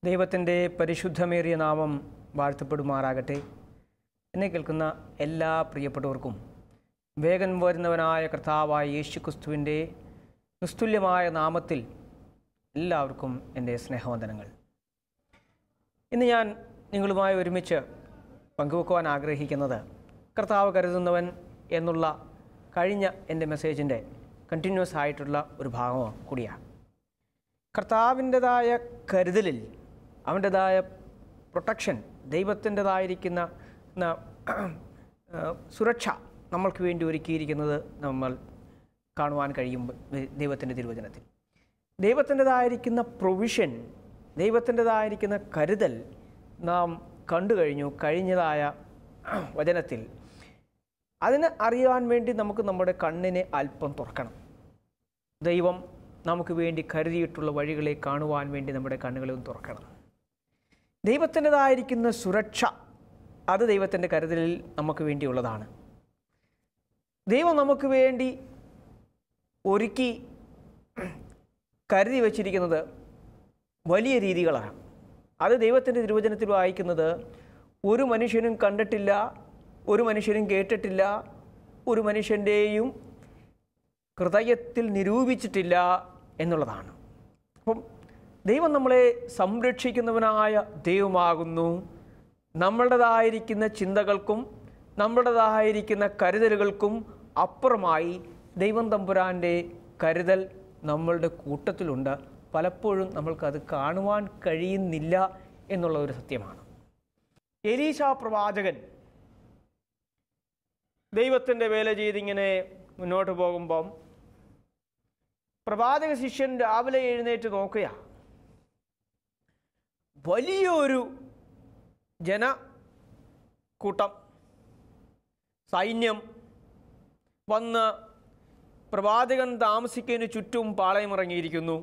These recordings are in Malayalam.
ദൈവത്തിൻ്റെ പരിശുദ്ധമേറിയ നാമം വാഴ്ത്തപ്പെടുമാറാകട്ടെ എന്നെ കേൾക്കുന്ന എല്ലാ പ്രിയപ്പെട്ടവർക്കും വേഗം വരുന്നവനായ കർത്താവായ യേശു ക്രിസ്തുവിൻ്റെ നിസ്തുല്യമായ നാമത്തിൽ എല്ലാവർക്കും എൻ്റെ സ്നേഹവന്ദനങ്ങൾ ഇന്ന് ഞാൻ നിങ്ങളുമായി ഒരുമിച്ച് പങ്കുവെക്കുവാൻ ആഗ്രഹിക്കുന്നത് കർത്താവ് കരുതുന്നവൻ എന്നുള്ള കഴിഞ്ഞ എൻ്റെ മെസ്സേജിൻ്റെ കണ്ടിന്യൂസ് ആയിട്ടുള്ള ഒരു ഭാഗം കൂടിയാണ് കർത്താവിൻ്റെതായ കരുതലിൽ അവൻ്റെതായ പ്രൊട്ടക്ഷൻ ദൈവത്തിൻ്റെതായിരിക്കുന്ന ന- ആ, സുരക്ഷ നമ്മൾക്ക് വേണ്ടി ഒരുക്കിയിരിക്കുന്നത് നമ്മൾ കാണുവാൻ കഴിയും ദൈവത്തിൻ്റെ തിരുവചനത്തിൽ ദൈവത്തിൻ്റെതായിരിക്കുന്ന പ്രൊവിഷൻ ദൈവത്തിൻ്റെതായിരിക്കുന്ന കരുതൽ നാം കണ്ടു കഴിഞ്ഞു കഴിഞ്ഞതായ വചനത്തിൽ അതിന് അറിയാൻ വേണ്ടി നമുക്ക് നമ്മുടെ കണ്ണിനെ അല്പം തുറക്കണം ദൈവം നമുക്ക് വേണ്ടി കരുതിയിട്ടുള്ള വഴികളെ കാണുവാൻ വേണ്ടി നമ്മുടെ കണ്ണുകളെ ഒന്ന് തുറക്കണം ദൈവത്തിൻ്റെതായിരിക്കുന്ന സുരക്ഷ അത് ദൈവത്തിൻ്റെ കരുതലിൽ നമുക്ക് വേണ്ടിയുള്ളതാണ് ദൈവം നമുക്ക് വേണ്ടി ഒരുക്കി കരുതി വച്ചിരിക്കുന്നത് വലിയ രീതികളാണ് അത് ദൈവത്തിൻ്റെ തിരുവചനത്തിൽ വായിക്കുന്നത് ഒരു മനുഷ്യനും കണ്ടിട്ടില്ല ഒരു മനുഷ്യനും കേട്ടിട്ടില്ല ഒരു മനുഷ്യൻ്റെയും ഹൃദയത്തിൽ നിരൂപിച്ചിട്ടില്ല എന്നുള്ളതാണ് അപ്പം ദൈവം നമ്മളെ സംരക്ഷിക്കുന്നവനായ ദൈവമാകുന്നു നമ്മളുടേതായിരിക്കുന്ന ചിന്തകൾക്കും നമ്മളുടേതായിരിക്കുന്ന കരുതലുകൾക്കും അപ്പുറമായി ദൈവം തമ്പുരാൻ്റെ കരുതൽ നമ്മളുടെ കൂട്ടത്തിലുണ്ട് പലപ്പോഴും നമ്മൾക്കത് കാണുവാൻ കഴിയുന്നില്ല എന്നുള്ള ഒരു സത്യമാണ് എലീശ പ്രവാചകൻ ദൈവത്തിൻ്റെ വേല ചെയ്തിങ്ങനെ മുന്നോട്ട് പോകുമ്പം പ്രവാചക ശിഷ്യൻ രാവിലെ എഴുന്നേറ്റ് നോക്കുക വലിയൊരു ജന കൂട്ടം സൈന്യം വന്ന് പ്രവാചകൻ താമസിക്കുന്നതിന് ചുറ്റും പാളയമിറങ്ങിയിരിക്കുന്നു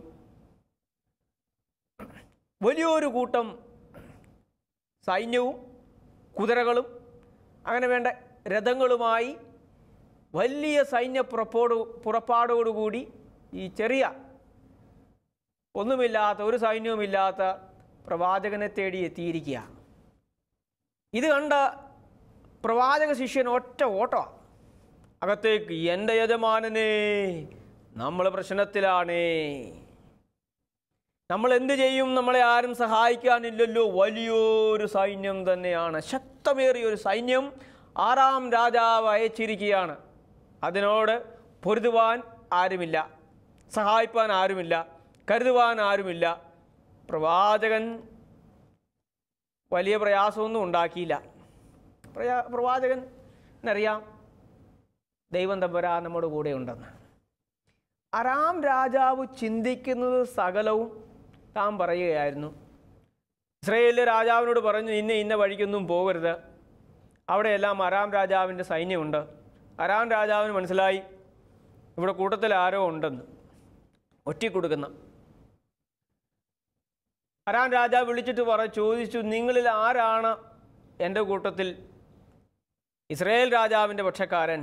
വലിയൊരു കൂട്ടം സൈന്യവും കുതിരകളും അങ്ങനെ വേണ്ട രഥങ്ങളുമായി വലിയ സൈന്യ പുറപ്പോട് പുറപ്പാടോടുകൂടി ഈ ചെറിയ ഒന്നുമില്ലാത്ത ഒരു സൈന്യവുമില്ലാത്ത പ്രവാചകനെ തേടി എത്തിയിരിക്കുക ഇത് കണ്ട പ്രവാചക ശിഷ്യൻ ഒറ്റ ഓട്ടോ അകത്തേക്ക് എൻ്റെ യജമാനനെ നമ്മൾ പ്രശ്നത്തിലാണേ നമ്മൾ എന്ത് ചെയ്യും നമ്മളെ ആരും സഹായിക്കാനില്ലല്ലോ വലിയൊരു സൈന്യം തന്നെയാണ് ശക്തമേറിയ ഒരു സൈന്യം ആറാം രാജാവ് അയച്ചിരിക്കുകയാണ് അതിനോട് പൊരുതുവാൻ ആരുമില്ല സഹായിപ്പാൻ ആരുമില്ല കരുതുവാൻ ആരുമില്ല പ്രവാചകൻ വലിയ പ്രയാസമൊന്നും ഉണ്ടാക്കിയില്ല പ്രയാ പ്രവാചകൻ എന്നറിയാം ദൈവം തമ്പരാ നമ്മുടെ കൂടെ ഉണ്ടെന്ന് അറാം രാജാവ് ചിന്തിക്കുന്നത് സകലവും താൻ പറയുകയായിരുന്നു ഇസ്രയേലിലെ രാജാവിനോട് പറഞ്ഞു ഇന്ന ഇന്ന വഴിക്കൊന്നും പോകരുത് അവിടെയെല്ലാം അറാം രാജാവിൻ്റെ സൈന്യമുണ്ട് അറാം രാജാവിന് മനസ്സിലായി ഇവിടെ കൂട്ടത്തിൽ ആരോ ഉണ്ടെന്ന് ഒറ്റിക്കൊടുക്കുന്ന അറാം രാജാവ് വിളിച്ചിട്ട് പറ ചോദിച്ചു നിങ്ങളിൽ ആരാണ് എൻ്റെ കൂട്ടത്തിൽ ഇസ്രയേൽ രാജാവിൻ്റെ പക്ഷക്കാരൻ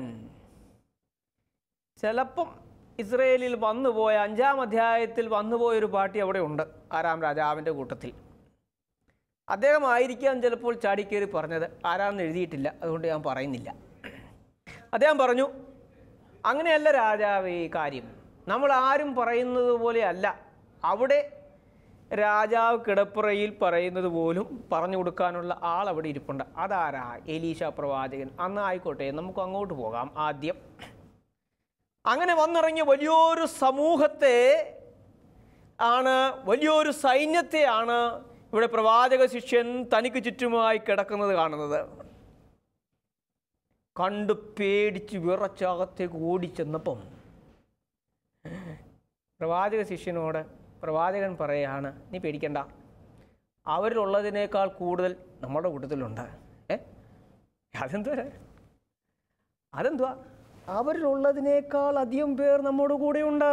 ചിലപ്പം ഇസ്രയേലിൽ വന്നുപോയ അഞ്ചാം അധ്യായത്തിൽ വന്നുപോയൊരു പാർട്ടി അവിടെ ഉണ്ട് ആരാം രാജാവിൻ്റെ കൂട്ടത്തിൽ അദ്ദേഹം ആയിരിക്കാം ചിലപ്പോൾ ചാടിക്കേറി പറഞ്ഞത് ആരാണെന്ന് എഴുതിയിട്ടില്ല അതുകൊണ്ട് ഞാൻ പറയുന്നില്ല അദ്ദേഹം പറഞ്ഞു അങ്ങനെയല്ല രാജാവ് ഈ കാര്യം നമ്മൾ ആരും പറയുന്നത് പോലെ അല്ല അവിടെ രാജാവ് കിടപ്പുറയിൽ പറയുന്നത് പോലും പറഞ്ഞു കൊടുക്കാനുള്ള ആൾ അവിടെ ഇരിപ്പുണ്ട് അതാരാ എലീശ പ്രവാചകൻ അന്ന് ആയിക്കോട്ടെ നമുക്ക് അങ്ങോട്ട് പോകാം ആദ്യം അങ്ങനെ വന്നിറങ്ങിയ വലിയൊരു സമൂഹത്തെ ആണ് വലിയൊരു സൈന്യത്തെയാണ് ഇവിടെ പ്രവാചക ശിഷ്യൻ തനിക്ക് ചുറ്റുമായി കിടക്കുന്നത് കാണുന്നത് കണ്ട് പേടിച്ച് വിറച്ചകത്തേക്ക് ഓടിച്ചെന്നപ്പം പ്രവാചക ശിഷ്യനോട് പ്രവാചകൻ പറയാണ് നീ പേടിക്കണ്ട അവരിലുള്ളതിനേക്കാൾ കൂടുതൽ നമ്മുടെ കൂട്ടത്തിലുണ്ട് ഏ അതെന്തുവരെ അതെന്തുവാ അവരിലുള്ളതിനേക്കാൾ അധികം പേർ നമ്മുടെ കൂടെയുണ്ട്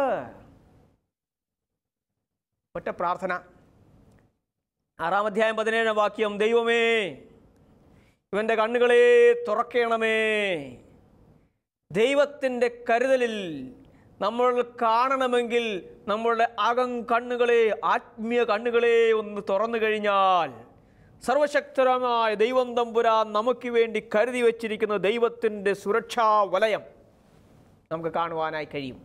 ഒറ്റ പ്രാർത്ഥന ആറാം അധ്യായം പതിനേഴാം വാക്യം ദൈവമേ ഇവൻ്റെ കണ്ണുകളെ തുറക്കണമേ ദൈവത്തിൻ്റെ കരുതലിൽ നമ്മൾ കാണണമെങ്കിൽ നമ്മളുടെ അകം കണ്ണുകളെ ആത്മീയ കണ്ണുകളെ ഒന്ന് തുറന്നു കഴിഞ്ഞാൽ സർവശക്തരമായ ദൈവം തമ്പുരാൻ നമുക്ക് വേണ്ടി കരുതി വച്ചിരിക്കുന്ന ദൈവത്തിൻ്റെ സുരക്ഷാ വലയം നമുക്ക് കാണുവാനായി കഴിയും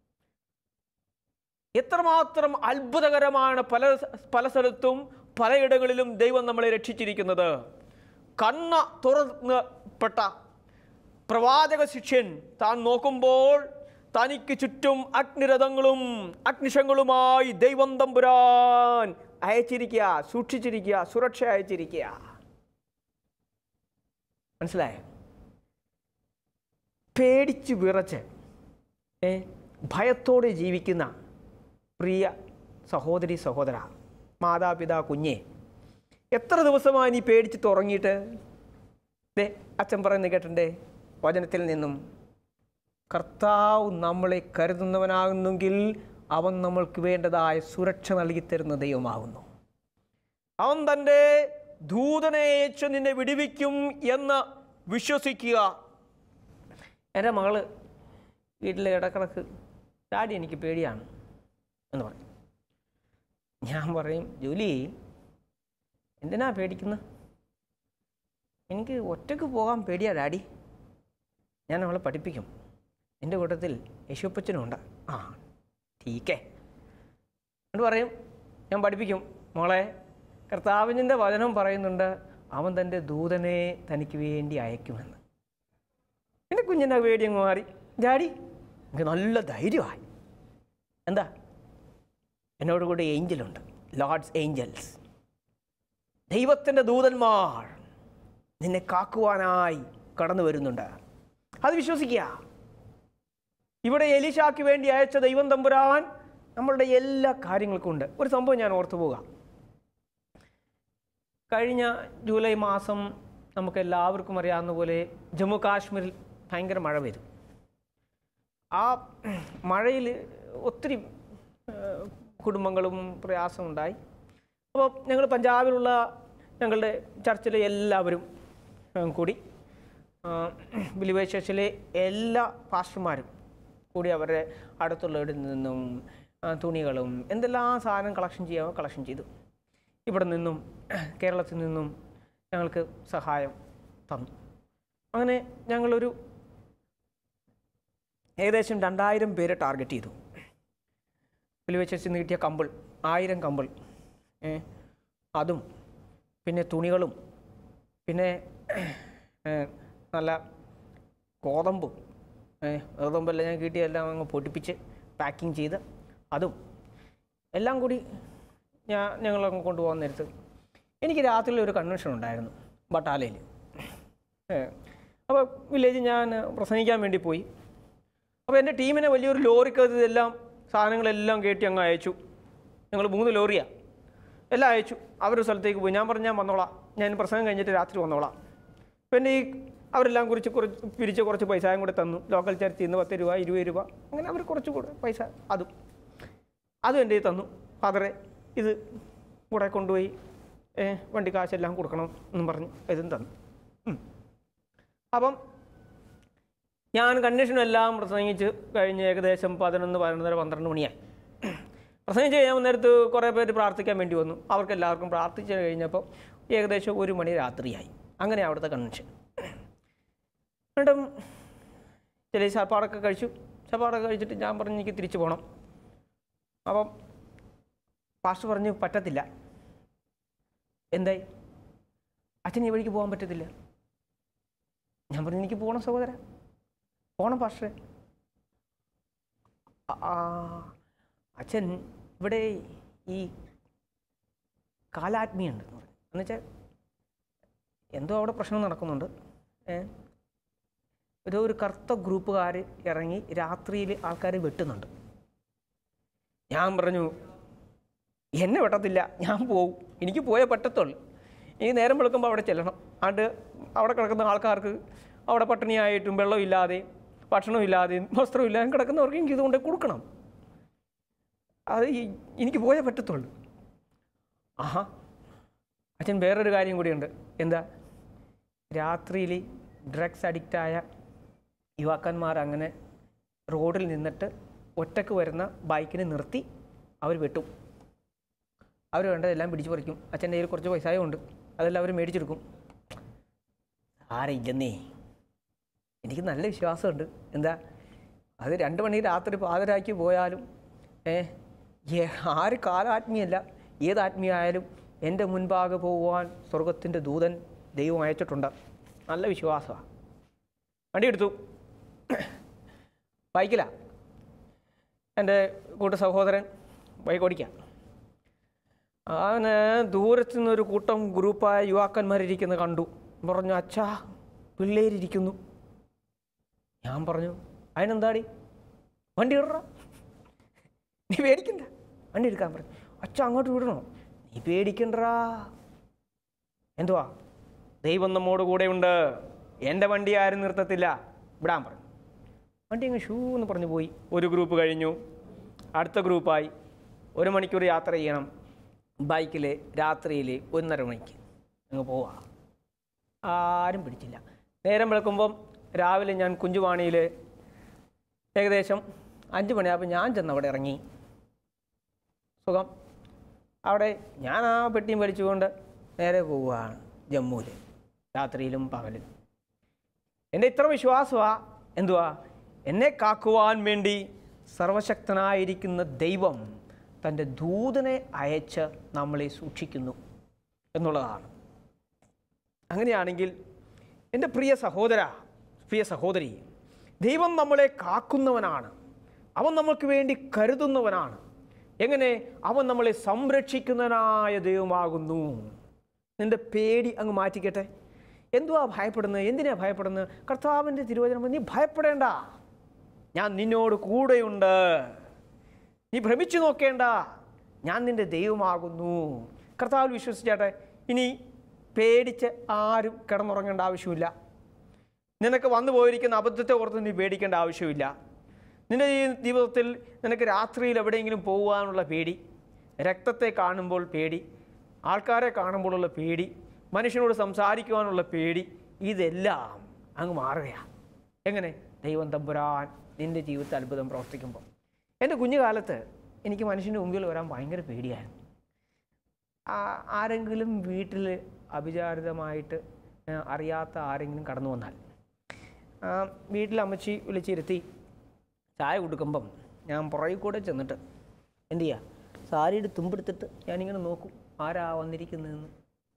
എത്രമാത്രം അത്ഭുതകരമാണ് പല പല സ്ഥലത്തും പലയിടങ്ങളിലും ദൈവം നമ്മളെ രക്ഷിച്ചിരിക്കുന്നത് കണ്ണ തുറന്നപ്പെട്ട പ്രവാചക ശിഷ്യൻ താൻ നോക്കുമ്പോൾ തനിക്ക് ചുറ്റും അഗ്നിരഥങ്ങളും അഗ്നിശങ്ങളുമായി ദൈവം തമ്പുരാൻ അയച്ചിരിക്കുക സൂക്ഷിച്ചിരിക്കുക സുരക്ഷ അയച്ചിരിക്കുക മനസ്സിലായോ പേടിച്ച് വിറച്ച് ഏ ഭയത്തോടെ ജീവിക്കുന്ന പ്രിയ സഹോദരി സഹോദര മാതാപിതാ കുഞ്ഞെ എത്ര ദിവസമായി നീ പേടിച്ച് തുറങ്ങിയിട്ട് ദേ അച്ഛൻ പറയുന്നത് കേട്ടിട്ടുണ്ടേ വചനത്തിൽ നിന്നും കർത്താവ് നമ്മളെ കരുതുന്നവനാകുന്നെങ്കിൽ അവൻ നമ്മൾക്ക് വേണ്ടതായ സുരക്ഷ നൽകി തരുന്ന ദൈവമാകുന്നു അവൻ തൻ്റെ ദൂതനെ അയച്ച് നിന്നെ വിടുവിക്കും എന്ന് വിശ്വസിക്കുക എൻ്റെ മകള് വീട്ടിൽ ഇടക്കിടക്ക് ഡാഡി എനിക്ക് പേടിയാണ് എന്ന് പറയും ഞാൻ പറയും ജോലി എന്തിനാ പേടിക്കുന്നത് എനിക്ക് ഒറ്റയ്ക്ക് പോകാൻ പേടിയാ ഡാഡി ഞാൻ അവളെ പഠിപ്പിക്കും എൻ്റെ കൂട്ടത്തിൽ യശുപ്പച്ചനുണ്ട് ആ ടീക്കേ എന്നിട്ട് പറയും ഞാൻ പഠിപ്പിക്കും മോളെ കർത്താവിൻ്റെ വചനം പറയുന്നുണ്ട് അവൻ തൻ്റെ ദൂതനെ തനിക്ക് വേണ്ടി അയക്കുമെന്ന് എൻ്റെ കുഞ്ഞിൻ്റെ പേടി അങ്ങ് മാറി ഡാഡി എനിക്ക് നല്ല ധൈര്യമായി എന്താ എന്നോട് കൂടെ ഏഞ്ചലുണ്ട് ലോർഡ്സ് ഏഞ്ചൽസ് ദൈവത്തിൻ്റെ ദൂതന്മാർ നിന്നെ കാക്കുവാനായി കടന്നു വരുന്നുണ്ട് അത് വിശ്വസിക്കുക ഇവിടെ എലിശാക്ക് വേണ്ടി അയച്ച ദൈവം തമ്പുരാൻ നമ്മളുടെ എല്ലാ കാര്യങ്ങൾക്കും ഉണ്ട് ഒരു സംഭവം ഞാൻ ഓർത്തു പോകാം കഴിഞ്ഞ ജൂലൈ മാസം നമുക്ക് എല്ലാവർക്കും അറിയാവുന്ന പോലെ ജമ്മു കാശ്മീരിൽ ഭയങ്കര മഴ പെയ്തു ആ മഴയിൽ ഒത്തിരി ഏഹ്, കുടുംബങ്ങളും പ്രയാസമുണ്ടായി അപ്പോൾ ഞങ്ങൾ പഞ്ചാബിലുള്ള ഞങ്ങളുടെ ചർച്ചിലെ എല്ലാവരും ഏഹ്, കൂടി ബിലിവേജ് ചർച്ചിലെ എല്ലാ പാസ്റ്റർമാരും കൂടി അവരുടെ അടുത്തുള്ളവരിൽ നിന്നും ആ, തുണികളും എന്തെല്ലാം സാധനം കളക്ഷൻ ചെയ്യാമോ കളക്ഷൻ ചെയ്തു ഇവിടെ നിന്നും കേരളത്തിൽ നിന്നും ഞങ്ങൾക്ക് സഹായം തന്നു അങ്ങനെ ഞങ്ങളൊരു ഏകദേശം രണ്ടായിരം പേരെ ടാർഗറ്റ് ചെയ്തു വെച്ച് നിന്ന് കിട്ടിയ കമ്പിൾ ആയിരം കമ്പിൾ ഏ, അതും പിന്നെ തുണികളും പിന്നെ ഏ, നല്ല ഗോതമ്പും ഏ, ഗോതമ്പെല്ലാം ഞാൻ കിട്ടിയെല്ലാം അങ്ങ് പൊട്ടിപ്പിച്ച് പാക്കിങ് ചെയ്ത് അതും എല്ലാം കൂടി ഞാൻ ഞങ്ങളങ്ങ് കൊണ്ടുപോകാൻ നേരത്ത് എനിക്ക് രാത്രിയിൽ ഒരു കൺവെൻഷൻ ഉണ്ടായിരുന്നു ബട്ടാലയിൽ അപ്പോൾ വില്ലേജ് ഞാൻ പ്രസംഗിക്കാൻ വേണ്ടി പോയി അപ്പോൾ എൻ്റെ ടീമിനെ വലിയൊരു ലോറിക്കകത്ത് ഇതെല്ലാം സാധനങ്ങളെല്ലാം കയറ്റി അങ്ങ് അയച്ചു ഞങ്ങൾ മൂന്ന് ലോറിയാണ് എല്ലാം അയച്ചു അവരുടെ സ്ഥലത്തേക്ക് പോയി ഞാൻ പറഞ്ഞു ഞാൻ വന്നോളാം ഞാൻ പ്രസംഗം കഴിഞ്ഞിട്ട് രാത്രി വന്നോളാം പിന്നെ ഈ അവരെല്ലാം കുറിച്ച് കുറച്ച് പിരിച്ച് കുറച്ച് പൈസയും കൂടെ തന്നു ലോക്കൽ ചർച്ചിൽ നിന്ന് പത്ത് രൂപ ഇരുപത് രൂപ അങ്ങനെ അവർ കുറച്ച് കൂടെ പൈസ അതും അതും എൻ്റെ കയ്യിൽ തന്നു ഫാദറെ ഇത് കൂടെ കൊണ്ടുപോയി ഏ, വണ്ടി കാശെല്ലാം കൊടുക്കണം എന്നും പറഞ്ഞു ഇതും തന്നു ഉം. അപ്പം ഞാൻ കണ്ടീഷനും എല്ലാം പ്രസംഗിച്ച് കഴിഞ്ഞ് ഏകദേശം പതിനൊന്ന് പതിനൊന്നര പന്ത്രണ്ട് മണിയായി പ്രസംഗിച്ച് കഴിഞ്ഞാൽ നേരത്ത് കുറേ പേര് പ്രാർത്ഥിക്കാൻ വേണ്ടി വന്നു അവർക്ക് എല്ലാവർക്കും പ്രാർത്ഥിച്ച് കഴിഞ്ഞപ്പോൾ ഏകദേശം ഒരു മണി രാത്രിയായി അങ്ങനെ അവിടുത്തെ കൺവെൻഷൻ എന്നിട്ടും ചില ചപ്പാടൊക്കെ കഴിച്ചു ചപ്പാടൊക്കെ കഴിച്ചിട്ട് ഞാൻ പറഞ്ഞു എനിക്ക് തിരിച്ചു പോകണം അപ്പം പാസ്റ്റർ പറഞ്ഞു പറ്റത്തില്ല എന്തായി അച്ഛൻ ഈ വഴിക്ക് പോകാൻ പറ്റത്തില്ല ഞാൻ പറഞ്ഞു എനിക്ക് പോകണം സഹോദര പോകണം പാസ്റ്ററെ ആ- ആ, അച്ഛൻ ഇവിടെ ഈ കാലാത്മീയുണ്ട് എന്ന് പറഞ്ഞു എന്നുവെച്ചാൽ എന്തോ അവിടെ പ്രശ്നം നടക്കുന്നുണ്ട് ഏ ഒരു ഒരു കറുത്ത ഗ്രൂപ്പുകാർ ഇറങ്ങി രാത്രിയിൽ ആൾക്കാരെ വെട്ടുന്നുണ്ട് ഞാൻ പറഞ്ഞു എന്നെ വെട്ടത്തില്ല ഞാൻ പോവും എനിക്ക് പോയേ പറ്റത്തുള്ളൂ എനിക്ക് നേരം വെളുക്കുമ്പോൾ അവിടെ ചെല്ലണം ആണ്ട് അവിടെ കിടക്കുന്ന ആൾക്കാർക്ക് അവിടെ പട്ടിണിയായിട്ടും വെള്ളമില്ലാതെ ഭക്ഷണമില്ലാതെയും വസ്ത്രമില്ലാതെയും കിടക്കുന്നവർക്ക് എനിക്ക് ഇതുകൊണ്ട് കൊടുക്കണം അത് ഈ- എനിക്ക് പോയേ പറ്റത്തുള്ളൂ ആഹാ അച്ഛൻ വേറൊരു കാര്യം കൂടിയുണ്ട് എന്താ രാത്രിയിൽ ഡ്രഗ്സ് അഡിക്റ്റായ യുവാക്കന്മാർ അങ്ങനെ റോഡിൽ നിന്നിട്ട് ഒറ്റക്ക് വരുന്ന ബൈക്കിനെ നിർത്തി അവർ വെട്ടും അവർ വേണ്ടതെല്ലാം പിടിച്ചു പറിക്കും അച്ഛൻ്റെ കയ്യിൽ കുറച്ച് പൈസയും ഉണ്ട് അതെല്ലാം അവർ മേടിച്ചെടുക്കും ആരില്ലെന്നേ എനിക്ക് നല്ല വിശ്വാസമുണ്ട് എന്താ അത് രണ്ട് മണി രാത്രി പാതിരാക്കി പോയാലും ഏ ഏ- ആര് കാലാത്മീയല്ല ഏത് ആത്മീയായാലും എൻ്റെ മുൻപാകെ പോകുവാൻ സ്വർഗത്തിൻ്റെ ദൂതൻ ദൈവം അയച്ചിട്ടുണ്ട് നല്ല വിശ്വാസമാണ് വണ്ടി എടുത്തു ബൈക്കിലാണ് എൻ്റെ കൂട്ട സഹോദരൻ ബൈക്ക് ഓടിക്കാം അവന് ദൂരത്തു നിന്നൊരു കൂട്ടം ഗ്രൂപ്പായ യുവാക്കന്മാരിരിക്കുന്നത് കണ്ടു പറഞ്ഞു അച്ഛാ പിള്ളേരിരിക്കുന്നു ഞാൻ പറഞ്ഞു അതിനെന്താടി വണ്ടി ഇടറ നീ പേടിക്കണ്ട വണ്ടി എടുക്കാൻ പറഞ്ഞു അച്ഛ അങ്ങോട്ട് വിടണോ നീ പേടിക്കണ്ടടാ എന്തുവാ ദൈവം നമ്മോട് കൂടെയുണ്ട് എൻ്റെ വണ്ടി ആരും നിർത്തത്തില്ല വിടാൻ പറഞ്ഞു വണ്ടി അങ്ങ് ഷൂ എന്ന് പറഞ്ഞു പോയി ഒരു ഗ്രൂപ്പ് കഴിഞ്ഞു അടുത്ത ഗ്രൂപ്പായി ഒരു മണിക്കൂർ യാത്ര ചെയ്യണം ബൈക്കിൽ രാത്രിയിൽ ഒന്നര മണിക്ക് അങ്ങ് പോവാ ആരും പിടിച്ചില്ല നേരം വെളുക്കുമ്പം രാവിലെ ഞാൻ കുഞ്ചുവാണിയിൽ ഏകദേശം അഞ്ച് മണിയാകുമ്പോൾ ഞാൻ ചെന്ന് അവിടെ ഇറങ്ങി സുഖം അവിടെ ഞാൻ ആ പെട്ടിയും വലിച്ചുകൊണ്ട് നേരെ പോവുകയാണ് ജമ്മുവിൽ രാത്രിയിലും പകലും എൻ്റെ ഇത്ര വിശ്വാസമാ എന്തുവാ എന്നെ കാക്കുവാൻ വേണ്ടി സർവശക്തനായിരിക്കുന്ന ദൈവം തൻ്റെ ദൂതനെ അയച്ച് നമ്മളെ സൂക്ഷിക്കുന്നു എന്നുള്ളതാണ് അങ്ങനെയാണെങ്കിൽ എൻ്റെ പ്രിയ സഹോദര പ്രിയ സഹോദരി ദൈവം നമ്മളെ കാക്കുന്നവനാണ് അവൻ നമ്മൾക്ക് വേണ്ടി കരുതുന്നവനാണ് എങ്ങനെ അവൻ നമ്മളെ സംരക്ഷിക്കുന്നവനായ ദൈവമാകുന്നു നിന്റെ പേടി അങ്ങ് മാറ്റിക്കട്ടെ എന്തുവാ ഭയപ്പെടുന്നത് എന്തിനാ ഭയപ്പെടുന്നത് കർത്താവിൻ്റെ തിരുവചനം നീ ഭയപ്പെടേണ്ട ഞാൻ നിന്നോട് കൂടെയുണ്ട് നീ ഭ്രമിച്ചു നോക്കേണ്ട ഞാൻ നിന്റെ ദൈവമാകുന്നു കർത്താവിൽ വിശ്വസിച്ചാട്ടെ ഇനി പേടിച്ച് ആരും കിടന്നുറങ്ങേണ്ട ആവശ്യമില്ല നിനക്ക് വന്നു പോയിരിക്കുന്ന അബദ്ധത്തെ ഓർത്ത് നീ പേടിക്കേണ്ട ആവശ്യമില്ല നിന്റെ ഈ ജീവിതത്തിൽ നിനക്ക് രാത്രിയിൽ എവിടെയെങ്കിലും പോകുവാനുള്ള പേടി രക്തത്തെ കാണുമ്പോൾ പേടി ആൾക്കാരെ കാണുമ്പോഴുള്ള പേടി മനുഷ്യനോട് സംസാരിക്കുവാനുള്ള പേടി ഇതെല്ലാം അങ്ങ് മാറുകയാണ് എങ്ങനെ ദൈവം തമ്പുരാൻ നിൻ്റെ ജീവിതത്തിൽ അത്ഭുതം പ്രവർത്തിക്കുമ്പോൾ എൻ്റെ കുഞ്ഞുകാലത്ത് എനിക്ക് മനുഷ്യൻ്റെ മുമ്പിൽ വരാൻ ഭയങ്കര പേടിയായിരുന്നു ആ- ആരെങ്കിലും വീട്ടിൽ അവിചാരിതമായിട്ട് ആ, അറിയാത്ത ആരെങ്കിലും കടന്നു വന്നാൽ ആ, വീട്ടിൽ അമ്മച്ചി വിളിച്ചിരുത്തി ചായ കൊടുക്കുമ്പം ഞാൻ പുറകിൽ കൂടെ ചെന്നിട്ട് എന്ത് ചെയ്യുക സാരിയുടെ തുമ്പെടുത്തിട്ട് ഞാനിങ്ങനെ നോക്കും ആരാ വന്നിരിക്കുന്നതെന്ന്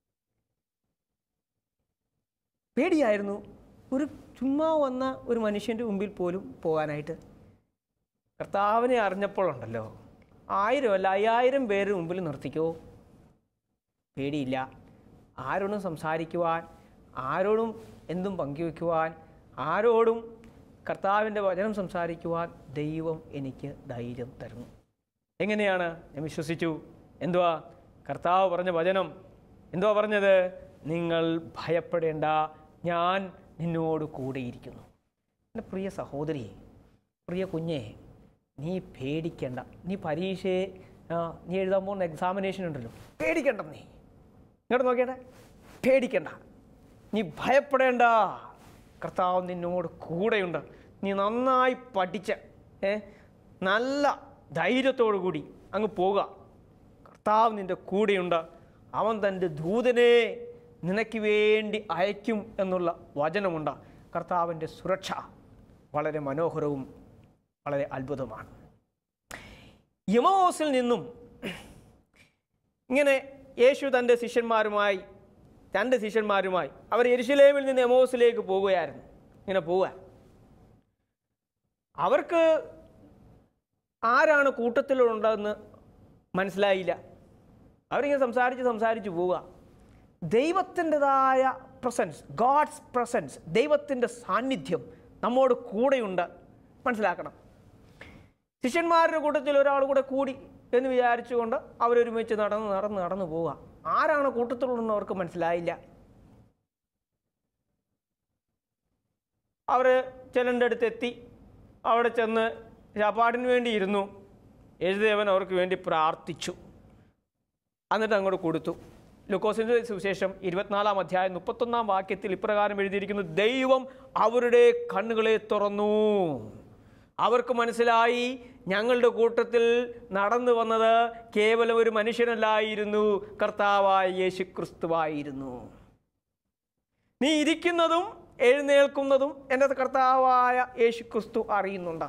പേടിയായിരുന്നു ഒരു ചുമ്മാ വന്ന ഒരു മനുഷ്യൻ്റെ മുമ്പിൽ പോലും പോകാനായിട്ട് കർത്താവിനെ അറിഞ്ഞപ്പോഴുണ്ടല്ലോ ആയിരം അല്ല അയ്യായിരം പേര് മുമ്പിൽ നിർത്തിക്കോ പേടിയില്ല ആരോടും സംസാരിക്കുവാൻ ആരോടും എന്തും പങ്കുവെക്കുവാൻ ആരോടും കർത്താവിൻ്റെ വചനം സംസാരിക്കുവാൻ ദൈവം എനിക്ക് ധൈര്യം തരുന്നു എങ്ങനെയാണ് ഞാൻ വിശ്വസിച്ചു എന്തുവാ കർത്താവ് പറഞ്ഞ വചനം എന്തുവാ പറഞ്ഞത് നിങ്ങൾ ഭയപ്പെടേണ്ട ഞാൻ നിന്നോട് കൂടെയിരിക്കുന്നു എൻ്റെ പ്രിയ സഹോദരി പ്രിയ കുഞ്ഞെ നീ പേടിക്കണ്ട നീ പരീക്ഷയെ ആ, നീ എഴുതാൻ പോകുന്ന എക്സാമിനേഷൻ ഉണ്ടല്ലോ പേടിക്കണ്ട നീ ഇങ്ങോട്ട് നോക്കിയാട്ടെ പേടിക്കണ്ട നീ ഭയപ്പെടേണ്ട കർത്താവ് നിന്നോട് കൂടെയുണ്ട് നീ നന്നായി പഠിച്ച് ഏ നല്ല ധൈര്യത്തോടു കൂടി അങ്ങ് പോവുക കർത്താവ് നിൻ്റെ കൂടെയുണ്ട് അവൻ തൻ്റെ ദൂതനെ നിനക്ക് വേണ്ടി അയക്കും എന്നുള്ള വചനമുണ്ട് കർത്താവിൻ്റെ സുരക്ഷ വളരെ മനോഹരവും വളരെ അത്ഭുതമാണ് യമോസിൽ നിന്നും ഇങ്ങനെ യേശു തൻ്റെ ശിഷ്യന്മാരുമായി രണ്ട് ശിഷ്യന്മാരുമായി അവർ എരുശലേമിൽ നിന്ന് എമോസിലേക്ക് പോവുകയായിരുന്നു ഇങ്ങനെ പോവുക അവർക്ക് ആരാണ് കൂട്ടത്തിലുള്ളതെന്ന് മനസ്സിലായില്ല അവരിങ്ങനെ സംസാരിച്ച് സംസാരിച്ച് പോവുക ദൈവത്തിൻ്റെതായ പ്രസൻസ് ഗാഡ്സ് പ്രസൻസ് ദൈവത്തിൻ്റെ സാന്നിധ്യം നമ്മോട് കൂടെയുണ്ട് മനസ്സിലാക്കണം ശിഷ്യന്മാരുടെ കൂട്ടത്തിൽ ഒരാൾ കൂടെ കൂടി എന്ന് വിചാരിച്ചുകൊണ്ട് അവരൊരുമിച്ച് നടന്ന് നടന്ന് നടന്നു പോവുക ആരാണ് കൂട്ടത്തിലുള്ളതെന്ന് അവർക്ക് മനസ്സിലായില്ല അവർ ചിലൻ്റെ അടുത്ത് എത്തി അവിടെ ചെന്ന് ശാപ്പാടിന് വേണ്ടി ഇരുന്നു യേശുദേവൻ അവർക്ക് വേണ്ടി പ്രാർത്ഥിച്ചു എന്നിട്ട് അങ്ങോട്ട് കൊടുത്തു ലുക്കോസിൻ്റെ സുവിശേഷം ഇരുപത്തിനാലാം അധ്യായം മുപ്പത്തൊന്നാം വാക്യത്തിൽ ഇപ്രകാരം എഴുതിയിരിക്കുന്നു ദൈവം അവരുടെ കണ്ണുകളെ തുറന്നു അവർക്ക് മനസ്സിലായി ഞങ്ങളുടെ കൂട്ടത്തിൽ നടന്നു വന്നത് കേവലം ഒരു മനുഷ്യനല്ലായിരുന്നു കർത്താവായ യേശു ക്രിസ്തുവായിരുന്നു നീ ഇരിക്കുന്നതും എഴുന്നേൽക്കുന്നതും എൻ്റെ കർത്താവായ യേശു ക്രിസ്തു അറിയുന്നുണ്ട്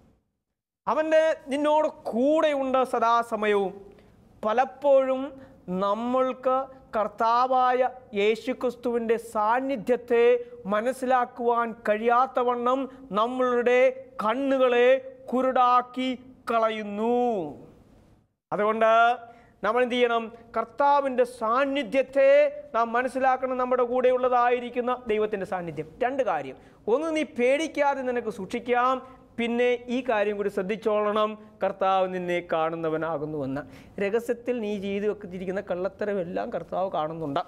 അവൻ്റെ നിന്നോട് കൂടെയുണ്ട് സദാസമയവും പലപ്പോഴും നമ്മൾക്ക് കർത്താവായ യേശുക്രിസ്തുവിൻ്റെ സാന്നിധ്യത്തെ മനസ്സിലാക്കുവാൻ കഴിയാത്തവണ്ണം നമ്മളുടെ കണ്ണുകളെ കുരുടാക്കി കളയുന്നു അതുകൊണ്ട് നമ്മൾ എന്ത് ചെയ്യണം കർത്താവിൻ്റെ സാന്നിധ്യത്തെ നാം മനസ്സിലാക്കണം നമ്മുടെ കൂടെയുള്ളതായിരിക്കുന്ന ദൈവത്തിൻ്റെ സാന്നിധ്യം രണ്ട് കാര്യം ഒന്ന് നീ പേടിക്കാതെ നിനക്ക് സൂക്ഷിക്കാം പിന്നെ ഈ കാര്യം കൂടി ശ്രദ്ധിച്ചോളണം കർത്താവ് നിന്നെ കാണുന്നവനാകുന്നുവെന്ന് രഹസ്യത്തിൽ നീ ചെയ്തു വെച്ചിരിക്കുന്ന കള്ളത്തരമെല്ലാം കർത്താവ് കാണുന്നുണ്ട്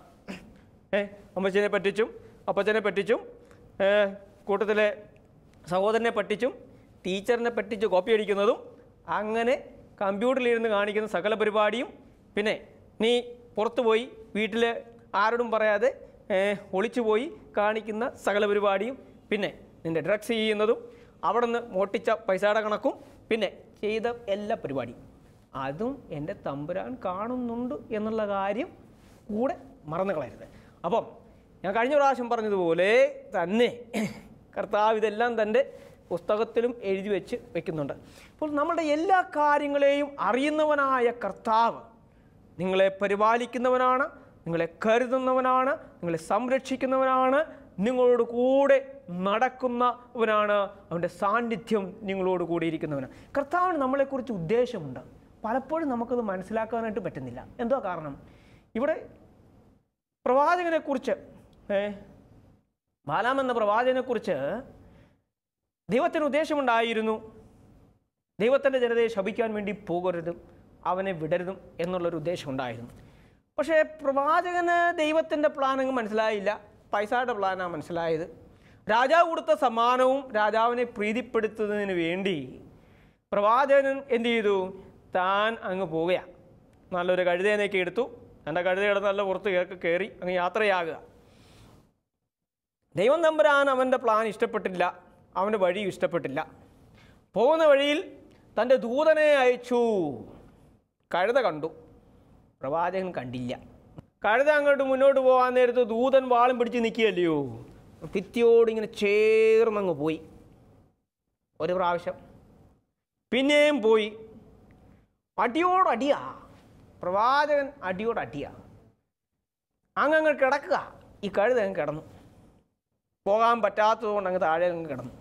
ഏ അമ്മച്ചനെ പറ്റിച്ചും അപ്പച്ചനെ പറ്റിച്ചും ഏ, കൂട്ടത്തിലെ സഹോദരനെ പറ്റിച്ചും ടീച്ചറിനെ പറ്റിച്ച് കോപ്പി അടിക്കുന്നതും അങ്ങനെ കമ്പ്യൂട്ടറിലിരുന്ന് കാണിക്കുന്ന സകല പരിപാടിയും പിന്നെ നീ പുറത്തു പോയി വീട്ടിൽ ആരോടും പറയാതെ ഏ, ഒളിച്ചു പോയി കാണിക്കുന്ന സകല പരിപാടിയും പിന്നെ നിൻ്റെ ഡ്രഗ്സ് ചെയ്യുന്നതും അവിടെ നിന്ന് മോട്ടിച്ച പൈസയുടെ കണക്കും പിന്നെ ചെയ്ത എല്ലാ പരിപാടിയും അതും എൻ്റെ തമ്പുരാൻ കാണുന്നുണ്ട് എന്നുള്ള കാര്യം കൂടെ മറന്നു കളയരുത് അപ്പം ഞാൻ കഴിഞ്ഞ പ്രാവശ്യം പറഞ്ഞതുപോലെ തന്നെ കർത്താവ് ഇതെല്ലാം തൻ്റെ പുസ്തകത്തിലും എഴുതി വെച്ച് വെക്കുന്നുണ്ട് അപ്പോൾ നമ്മുടെ എല്ലാ കാര്യങ്ങളെയും അറിയുന്നവനായ കർത്താവ് നിങ്ങളെ പരിപാലിക്കുന്നവനാണ് നിങ്ങളെ കരുതുന്നവനാണ് നിങ്ങളെ സംരക്ഷിക്കുന്നവനാണ് നിങ്ങളോട് കൂടെ നടക്കുന്നവനാണ് അവൻ്റെ സാന്നിധ്യം നിങ്ങളോട് കൂടെ ഇരിക്കുന്നവനാണ് കർത്താവിന് നമ്മളെക്കുറിച്ച് ഉദ്ദേശമുണ്ട് പലപ്പോഴും നമുക്കത് മനസ്സിലാക്കാനായിട്ട് പറ്റുന്നില്ല എന്തോ കാരണം ഇവിടെ പ്രവാചകനെക്കുറിച്ച് ഏ ബാലാം എന്ന പ്രവാചകനെക്കുറിച്ച് ദൈവത്തിന് ഉദ്ദേശമുണ്ടായിരുന്നു ദൈവത്തിൻ്റെ ജനതയെ ശപിക്കാൻ വേണ്ടി പോകരുതും അവനെ വിടരുതും എന്നുള്ളൊരു ഉദ്ദേശമുണ്ടായിരുന്നു പക്ഷേ പ്രവാചകന് ദൈവത്തിൻ്റെ പ്ലാൻ അങ്ങ് മനസ്സിലായില്ല പൈസയുടെ പ്ലാനാണ് മനസ്സിലായത് രാജാവ് കൊടുത്ത സമ്മാനവും രാജാവിനെ പ്രീതിപ്പെടുത്തുന്നതിന് വേണ്ടി പ്രവാചകൻ എന്ത് ചെയ്തു താൻ അങ്ങ് പോവുകയാണ് നല്ലൊരു കഴുതേനൊക്കെ എടുത്തു തൻ്റെ കഴുതയുടെ നല്ല പുറത്ത് കേക്ക് കയറി അങ്ങ് യാത്രയാകുക ദൈവം തമ്പുരാൻ അവൻ്റെ പ്ലാൻ ഇഷ്ടപ്പെട്ടില്ല അവൻ്റെ വഴി ഇഷ്ടപ്പെട്ടില്ല പോകുന്ന വഴിയിൽ തൻ്റെ ദൂതനെ അയച്ചു കഴുത കണ്ടു പ്രവാചകൻ കണ്ടില്ല കഴുത അങ്ങോട്ട് മുന്നോട്ട് പോകാൻ നേരത്ത് ദൂതൻ വാളും പിടിച്ച് നിൽക്കുകയല്ലയോ ഭിത്തിയോട് ഇങ്ങനെ ചേർന്നങ്ങ് പോയി ഒരു പ്രാവശ്യം പിന്നെയും പോയി അടിയോടടിയാ പ്രവാചകൻ അടിയോടടിയാ അങ്ങ് കിടക്കുക ഈ കഴുത അങ്ങ് കിടന്നു പോകാൻ പറ്റാത്തതുകൊണ്ട് അങ്ങ് താഴെ അങ്ങ് കിടന്നു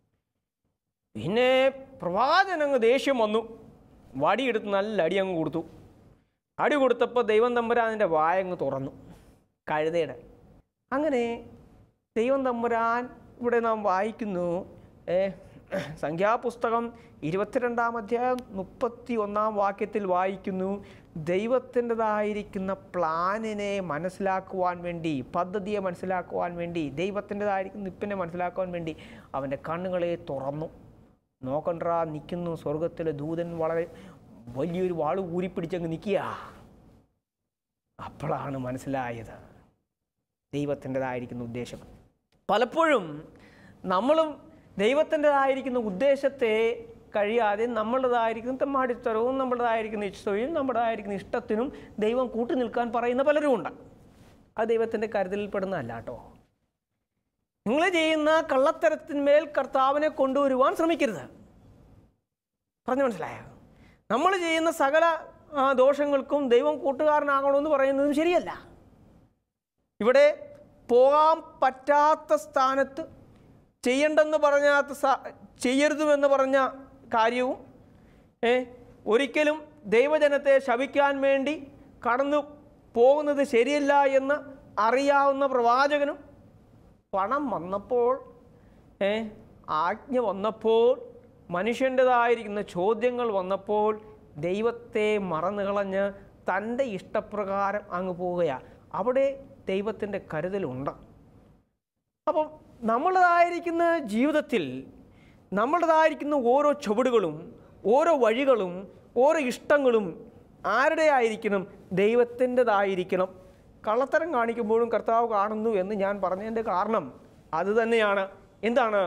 പിന്നെ പ്രവാചകൻ അങ്ങ് ദേഷ്യം വന്നു വടിയെടുത്ത് നല്ല അടി അങ്ങ് കൊടുത്തു അടി കൊടുത്തപ്പോൾ ദൈവം തമ്പുരാനിൻ്റെ വായ അങ്ങ് തുറന്നു കഴുതയുടെ അങ്ങനെ ദൈവം തമ്പുരാൻ ഇവിടെ നാം വായിക്കുന്നു ഏ, സംഖ്യാപുസ്തകം ഇരുപത്തിരണ്ടാം അധ്യായം മുപ്പത്തി ഒന്നാം വാക്യത്തിൽ വായിക്കുന്നു ദൈവത്തിൻ്റെതായിരിക്കുന്ന പ്ലാനിനെ മനസ്സിലാക്കുവാൻ വേണ്ടി പദ്ധതിയെ മനസ്സിലാക്കുവാൻ വേണ്ടി ദൈവത്തിൻ്റെതായിരിക്കുന്ന നിപ്പിനെ മനസ്സിലാക്കുവാൻ വേണ്ടി അവൻ്റെ കണ്ണുകളെ തുറന്നു നോക്കണ്ടാ നിൽക്കുന്നു സ്വർഗത്തിലെ ദൂതൻ വളരെ വലിയൊരു വാള് ഊരിപ്പിടിച്ചങ്ങ് നിൽക്കുക അപ്പോഴാണ് മനസ്സിലായത് ദൈവത്തിൻ്റെതായിരിക്കുന്ന ഉദ്ദേശം പലപ്പോഴും നമ്മളും ദൈവത്തിൻ്റെതായിരിക്കുന്ന ഉദ്ദേശത്തെ കഴിയാതെ നമ്മളുടേതായിരിക്കുന്ന തെമ്മാടിത്തരവും നമ്മുടേതായിരിക്കുന്ന ഇഷ്ടവും നമ്മുടേതായിരിക്കുന്ന ഇഷ്ടത്തിനും ദൈവം കൂട്ടി നിൽക്കാൻ പറയുന്ന പലരും ഉണ്ട് അത് ദൈവത്തിൻ്റെ കരുതലിൽപ്പെടുന്നതല്ല കേട്ടോ നിങ്ങൾ ചെയ്യുന്ന കള്ളത്തരത്തിന്മേൽ കർത്താവിനെ കൊണ്ടുവരുവാൻ ശ്രമിക്കരുത് പറഞ്ഞു മനസ്സിലായോ നമ്മൾ ചെയ്യുന്ന സകല ആ, ദോഷങ്ങൾക്കും ദൈവം കൂട്ടുകാരനാകണമെന്ന് പറയുന്നതും ശരിയല്ല ഇവിടെ പോകാൻ പറ്റാത്ത സ്ഥാനത്ത് ചെയ്യണ്ടെന്ന് പറഞ്ഞാത്ത സ- ചെയ്യരുതുമെന്ന് പറഞ്ഞ കാര്യവും ഏ ഒരിക്കലും ദൈവജനത്തെ ശപിക്കാൻ വേണ്ടി കടന്നു പോകുന്നത് ശരിയല്ല എന്ന് അറിയാവുന്ന പ്രവാചകനും പണം വന്നപ്പോൾ ഏ ആജ്ഞ വന്നപ്പോൾ മനുഷ്യൻ്റെതായിരിക്കുന്ന ചോദ്യങ്ങൾ വന്നപ്പോൾ ദൈവത്തെ മറന്നു കളഞ്ഞ് തൻ്റെ ഇഷ്ടപ്രകാരം അങ്ങ് പോവുകയാണ് അവിടെ ദൈവത്തിൻ്റെ കരുതലുണ്ട് അപ്പം നമ്മുടേതായിരിക്കുന്ന ജീവിതത്തിൽ നമ്മുടേതായിരിക്കുന്ന ഓരോ ചുവടുകളും ഓരോ വഴികളും ഓരോ ഇഷ്ടങ്ങളും ആരുടെ ആയിരിക്കണം ദൈവത്തിൻ്റെതായിരിക്കണം കള്ളത്തരം കാണിക്കുമ്പോഴും കർത്താവ് കാണുന്നു എന്ന് ഞാൻ പറഞ്ഞതിൻ്റെ കാരണം അത് തന്നെയാണ് എന്താണ്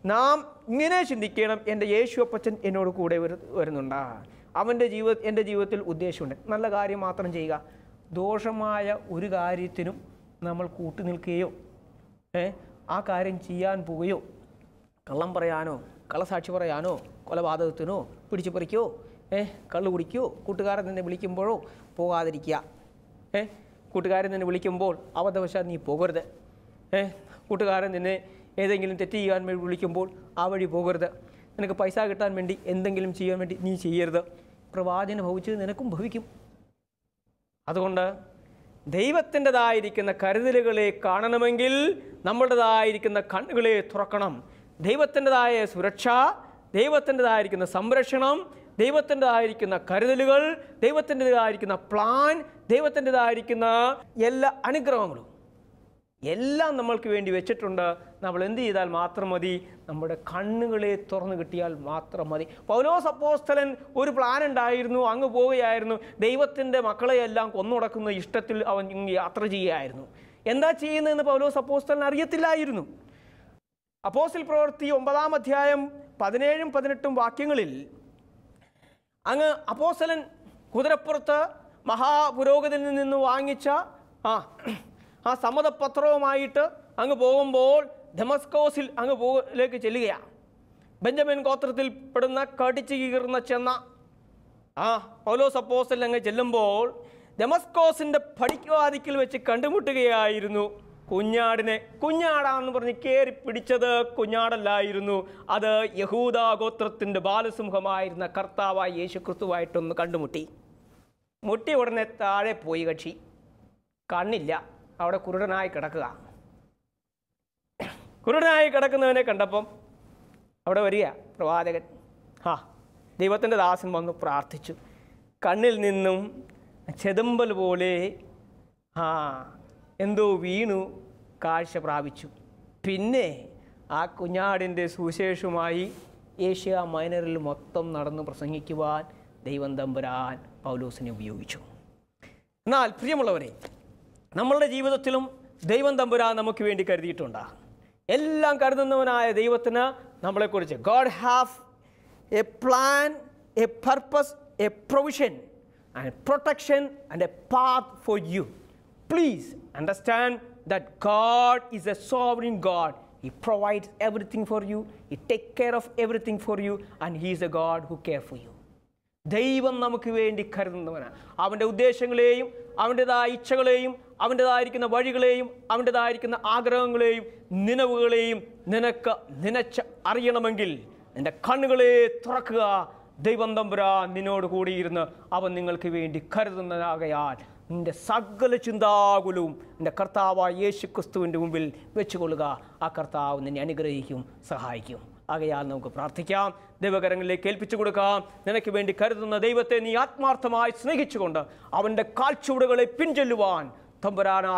നാം ഇങ്ങനെ ചിന്തിക്കണം എൻ്റെ യേശു അപ്പച്ചൻ എന്നോട് കൂടെ വരു വരുന്നുണ്ടാ അവൻ്റെ ജീവിത എൻ്റെ ജീവിതത്തിൽ ഉദ്ദേശമുണ്ട് നല്ല കാര്യം മാത്രം ചെയ്യുക ദോഷമായ ഒരു കാര്യത്തിനും നമ്മൾ കൂട്ടുനിൽക്കുകയോ ഏ ആ കാര്യം ചെയ്യാൻ പോവുകയോ കള്ളം പറയാനോ കള്ളസാക്ഷി പറയാനോ കൊലപാതകത്തിനോ പിടിച്ചു പറിക്കോ ഏ കള്ളു കുടിക്കോ കൂട്ടുകാരൻ നിന്നെ വിളിക്കുമ്പോഴോ പോകാതിരിക്കുക ഏ കൂട്ടുകാരൻ നിന്നെ വിളിക്കുമ്പോൾ അബദ്ധവശാൽ നീ പോകരുത് ഏ കൂട്ടുകാരൻ നിന്നെ ഏതെങ്കിലും തെറ്റ് ചെയ്യാൻ വേണ്ടി വിളിക്കുമ്പോൾ ആ വഴി പോകരുത് നിനക്ക് പൈസ കിട്ടാൻ വേണ്ടി എന്തെങ്കിലും ചെയ്യാൻ വേണ്ടി നീ ചെയ്യരുത് പ്രവാചന ഭവിച്ചത് നിനക്കും ഭവിക്കും അതുകൊണ്ട് ദൈവത്തിൻ്റെതായിരിക്കുന്ന കരുതലുകളെ കാണണമെങ്കിൽ നമ്മളുടേതായിരിക്കുന്ന കണ്ണുകളെ തുറക്കണം ദൈവത്തിൻ്റെതായ സുരക്ഷ ദൈവത്തിൻ്റെതായിരിക്കുന്ന സംരക്ഷണം ദൈവത്തിൻ്റെതായിരിക്കുന്ന കരുതലുകൾ ദൈവത്തിൻ്റെതായിരിക്കുന്ന പ്ലാൻ ദൈവത്തിൻ്റെതായിരിക്കുന്ന എല്ലാ അനുഗ്രഹങ്ങളും എല്ലാം നമ്മൾക്ക് വേണ്ടി വെച്ചിട്ടുണ്ട് നമ്മൾ എന്ത് ചെയ്താൽ മാത്രം മതി നമ്മുടെ കണ്ണുകളെ തുറന്നു കിട്ടിയാൽ മാത്രം മതി പൗലോസ് അപ്പോസ്തലൻ ഒരു പ്ലാൻ ഉണ്ടായിരുന്നു അങ്ങ് പോവുകയായിരുന്നു ദൈവത്തിൻ്റെ മക്കളെയെല്ലാം കൊന്നുടക്കുന്ന ഇഷ്ടത്തിൽ അവൻ ഇങ്ങ് യാത്ര ചെയ്യുകയായിരുന്നു എന്താ ചെയ്യുന്നതെന്ന് പൗലോസ് അപ്പോസ്തലൻ അറിയത്തില്ലായിരുന്നു അപ്പോസിൽ പ്രവൃത്തി ഒമ്പതാം അധ്യായം പതിനേഴും പതിനെട്ടും വാക്യങ്ങളിൽ അങ്ങ് അപ്പോസ്തലൻ കുതിരപ്പുറത്ത് മഹാപുരോഗതിൽ നിന്ന് വാങ്ങിച്ച ആ ആ സമ്മതപത്രവുമായിട്ട് അങ്ങ് പോകുമ്പോൾ ഡെമസ്കോസിൽ അങ്ങ് പോലേക്ക് ചെല്ലുകയാണ് ബെഞ്ചമിൻ ഗോത്രത്തിൽ പെടുന്ന കടിച്ചു കീറുന്ന ചെന്ന ആ പൗലോസ് അപ്പോസ്റ്റൽ അങ്ങ് ചെല്ലുമ്പോൾ ഡെമസ്കോസിന്റെ പടിക്കുവാതിക്കൽ വെച്ച് കണ്ടുമുട്ടുകയായിരുന്നു കുഞ്ഞാടിനെ കുഞ്ഞാടാന്ന് പറഞ്ഞ് കയറി പിടിച്ചത് കുഞ്ഞാടല്ലായിരുന്നു അത് യഹൂദ ഗോത്രത്തിന്റെ ബാലസിംഹമായിരുന്ന കർത്താവായ യേശു ക്രിസ്തുവായിട്ടൊന്ന് കണ്ടുമുട്ടി മുട്ടി ഉടനെ താഴെ പോയി കക്ഷി കണ്ണില്ല അവിടെ കുരുടനായി കിടക്കുക കുരുടനായി കിടക്കുന്നവനെ കണ്ടപ്പം അവിടെ വരിക പ്രവാചകൻ ആ ദൈവത്തിൻ്റെ ദാസൻ വന്നു പ്രാർത്ഥിച്ചു കണ്ണിൽ നിന്നും ചെതുമ്പൽ പോലെ ആ എന്തോ വീണു കാഴ്ച പ്രാപിച്ചു പിന്നെ ആ കുഞ്ഞാടിൻ്റെ സുവിശേഷവുമായി ഏഷ്യ മൈനറിൽ മൊത്തം നടന്ന് പ്രസംഗിക്കുവാൻ ദൈവം തമ്പുരാൻ പൗലോസിനെ ഉപയോഗിച്ചു എന്നാൽ പ്രിയമുള്ളവരെ നമ്മളുടെ ജീവിതത്തിലും ദൈവം തമ്പുരാൻ നമുക്ക് വേണ്ടി കരുതിയിട്ടുണ്ട് എല്ലാം കരുതുന്നവനായ ദൈവത്തിന് നമ്മളെക്കുറിച്ച് God have a plan a purpose a provision and protection and a path for you please understand that God is a sovereign God he provides everything for you he take care of everything for you and he is a God who care for you ദൈവം നമുക്ക് വേണ്ടി കരുതുന്നവനാണ് അവൻ്റെ ഉദ്ദേശങ്ങളെയും അവൻ്റെതായ ഇച്ഛകളെയും അവൻ്റെതായിരിക്കുന്ന വഴികളെയും അവൻ്റെതായിരിക്കുന്ന ആഗ്രഹങ്ങളെയും നിലവുകളെയും നിനക്ക് നനച്ച് അറിയണമെങ്കിൽ നിന്റെ കണ്ണുകളെ തുറക്കുക ദൈവം തമ്പുരാ നിന്നോട് കൂടിയിരുന്ന് അവൻ നിങ്ങൾക്ക് വേണ്ടി കരുതുന്നതാകയാൽ നിന്റെ സകല ചിന്താകുലവും നിന്റെ കർത്താവായ യേശു ക്രിസ്തുവിൻ്റെ മുമ്പിൽ വെച്ചുകൊള്ളുക ആ കർത്താവ് നിന്നെ അനുഗ്രഹിക്കും സഹായിക്കും ആകയാൽ നമുക്ക് പ്രാർത്ഥിക്കാം ദൈവകരങ്ങളിലേക്ക് ഏൽപ്പിച്ചു കൊടുക്കാം നിനക്ക് വേണ്ടി കരുതുന്ന ദൈവത്തെ നീ ആത്മാർത്ഥമായി സ്നേഹിച്ചുകൊണ്ട് അവൻ്റെ കാൽച്ചുവടുകളെ പിൻചൊല്ലുവാൻ തമ്പുരാനാ